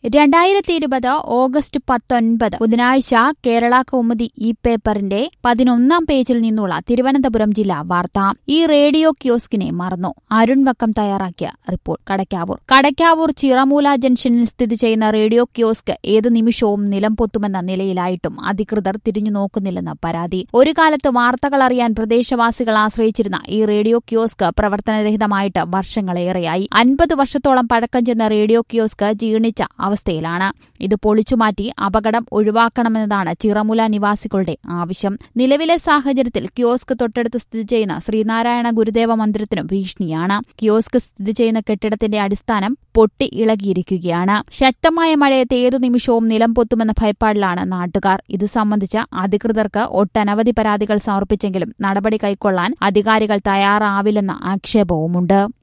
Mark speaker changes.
Speaker 1: രണ്ടായിരത്തി ഇരുപത് ഓഗസ്റ്റ് പത്തൊൻപത് ബുധനാഴ്ച കേരള കൗമുദി ഇ പേപ്പറിന്റെ പതിനൊന്നാം പേജിൽ നിന്നുള്ള തിരുവനന്തപുരം ജില്ലാ വാർത്ത ഈ റേഡിയോ കിയോസ്കിനെ മറന്നു അരുൺ വക്കം തയ്യാറാക്കിയ റിപ്പോർട്ട് കടയ്ക്കാവൂർ കടയ്ക്കാവൂർ ചിറമൂല ജംഗ്ഷനിൽ സ്ഥിതി ചെയ്യുന്ന റേഡിയോ കിയോസ്ക് ഏത് നിമിഷവും നിലംപൊത്തുമെന്ന നിലയിലായിട്ടും അധികൃതർ തിരിഞ്ഞു നോക്കുന്നില്ലെന്ന് പരാതി ഒരു കാലത്ത് വാർത്തകൾ അറിയാൻ പ്രദേശവാസികൾ ആശ്രയിച്ചിരുന്ന ഈ റേഡിയോ കിയോസ്ക് പ്രവർത്തനരഹിതമായിട്ട് വർഷങ്ങളേറെയായി അൻപത് വർഷത്തോളം പഴക്കം ചെന്ന റേഡിയോ കിയോസ്ക് ജീർണിച്ച അവസ്ഥയിലാണ് ഇത് പൊളിച്ചുമാറ്റി അപകടം ഒഴിവാക്കണമെന്നതാണ് ചിറമുല നിവാസികളുടെ ആവശ്യം നിലവിലെ സാഹചര്യത്തിൽ കിയോസ്ക് തൊട്ടടുത്ത് സ്ഥിതി ചെയ്യുന്ന ശ്രീനാരായണ ഗുരുദേവ മന്ദിരത്തിനും ഭീഷണിയാണ് കിയോസ്ക് സ്ഥിതി ചെയ്യുന്ന കെട്ടിടത്തിന്റെ അടിസ്ഥാനം പൊട്ടി ഇളകിയിരിക്കുകയാണ് ശക്തമായ മഴയത്ത് ഏതു നിമിഷവും നിലം പൊത്തുമെന്ന ഭയപ്പാടിലാണ് നാട്ടുകാർ ഇത് സംബന്ധിച്ച് അധികൃതർക്ക് ഒട്ടനവധി പരാതികൾ സമർപ്പിച്ചെങ്കിലും നടപടി കൈക്കൊള്ളാൻ അധികാരികൾ തയ്യാറാവില്ലെന്ന ആക്ഷേപവുമുണ്ട്